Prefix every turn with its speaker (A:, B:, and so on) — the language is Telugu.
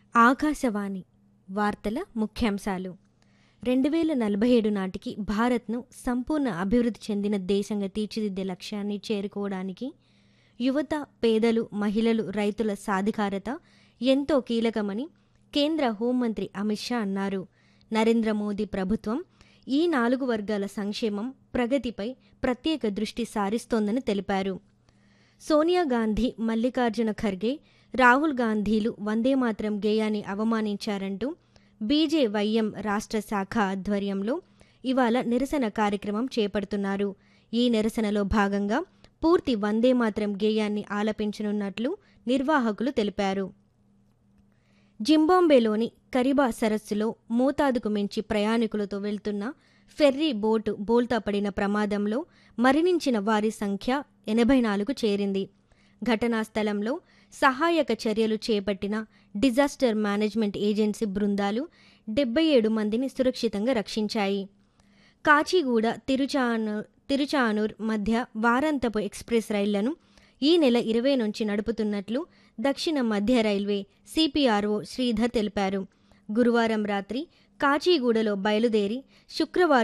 A: ఆకాశవాణి వార్తల ముఖ్యాంశాలు రెండు వేల నలభై ఏడు నాటికి భారత్ను సంపూర్ణ అభివృద్ధి చెందిన దేశంగా తీర్చిదిద్దే లక్ష్యాన్ని చేరుకోవడానికి యువత పేదలు మహిళలు రైతుల సాధికారత ఎంతో కీలకమని కేంద్ర హోంమంత్రి అమిత్ షా అన్నారు నరేంద్ర మోదీ ప్రభుత్వం ఈ నాలుగు వర్గాల సంక్షేమం ప్రగతిపై ప్రత్యేక దృష్టి సారిస్తోందని తెలిపారు సోనియా గాంధీ మల్లికార్జున ఖర్గే రాహుల్ గాంధీలు వందేమాతరం గేయాన్ని అవమానించారంటూ బీజేవైఎం రాష్ట్ర శాఖ ఆధ్వర్యంలో ఇవాళ నిరసన కార్యక్రమం చేపడుతున్నారు ఈ నిరసనలో భాగంగా పూర్తి వందేమాతరం గేయాన్ని ఆలపించనున్నట్లు నిర్వాహకులు తెలిపారు జింబాంబేలోని కరిబా సరస్సులో మోతాదుకు మించి ప్రయాణికులతో వెళ్తున్న ఫెర్రీ బోటు బోల్తా పడిన ప్రమాదంలో మరణించిన వారి సంఖ్య ఎనభై నాలుగు చేరింది ఘటనా స్థలంలో సహాయక చర్యలు చేపట్టిన డిజాస్టర్ మేనేజ్మెంట్ ఏజెన్సీ బృందాలు డెబ్బై ఏడు మందిని సురక్షితంగా రక్షించాయి కాచిగూడ తిరుచానూర్ తిరుచానూర్ మధ్య వారాంతపు ఎక్స్ప్రెస్ రైళ్లను ఈ నెల ఇరవై నుంచి నడుపుతున్నట్లు దక్షిణ మధ్య రైల్వే సిపిఆర్ఓ శ్రీధర్ తెలిపారు గురువారం రాత్రి కాచిగూడలో బయలుదేరి శుక్రవారం